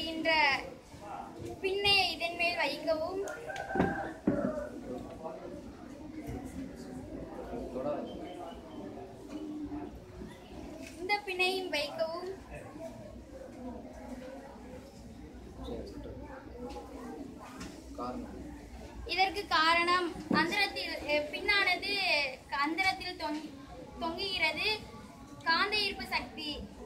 செய்கின்ற பின்னை இதன் மேல் வைக்கவும் இந்த பிணையும் வைக்கவும் காரணம் இதற்கு காரணம் அந்தரத்தில் அஹ், பின்னானது அந்தரத்தில் தொங் தொங்குகிறது காந்த ஈர்ப்பு சக்தி